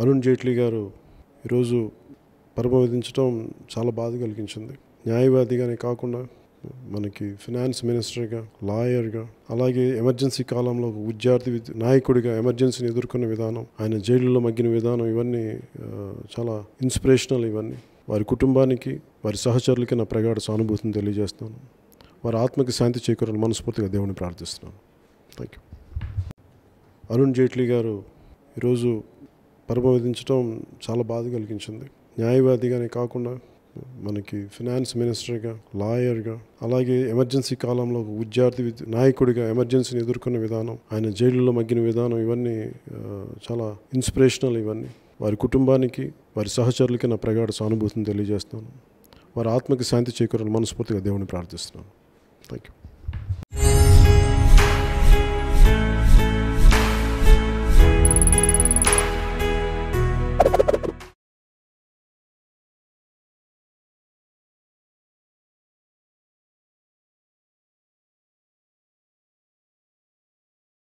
అరుణ్ జైట్లీ గారు ఈరోజు పరమవిధించడం చాలా బాధ కలిగించింది న్యాయవాదిగానే కాకుండా మనకి ఫినాన్స్ మినిస్టర్గా లాయర్గా అలాగే ఎమర్జెన్సీ కాలంలో ఒక విద్యార్థి విద్- నాయకుడిగా ఎమర్జెన్సీని ఎదుర్కొన్న విధానం ఆయన జైలులో మగ్గిన విధానం ఇవన్నీ ఆ, చాలా ఇన్స్పిరేషనల్ ఇవన్నీ వారి కుటుంబానికి వారి సహచరులకి నా ప్రగాఢ సానుభూతిని తెలియజేస్తున్నాను వారి ఆత్మకి శాంతి చేకూరాలని మనస్ఫూర్తిగా దేవుని ప్రార్థిస్తున్నాను థ్యాంక్ యూ అరుణ్ జైట్లీ గారు ఈరోజు పరమవిధించడం చాలా బాధ కలిగించింది న్యాయవాదిగానే కాకుండా మనకి ఫినాన్స్ మినిస్టర్గా లాయర్గా అలాగే ఎమర్జెన్సీ కాలంలో ఒక విద్యార్థి విద్- నాయకుడిగా ఎమర్జెన్సీని ఎదుర్కొన్న విధానం ఆయన జైలులో మగ్గిన విధానం ఇవన్నీ ఆ, చాలా ఇన్స్పిరేషనల్ ఇవన్నీ వారి కుటుంబానికి వారి సహచరులకి నా ప్రగాఢ సానుభూతిని తెలియజేస్తున్నాను వారి ఆత్మకి శాంతి చేకూరాలని మనస్ఫూర్తిగా దేవుని ప్రార్థిస్తున్నాను థ్యాంక్ యూ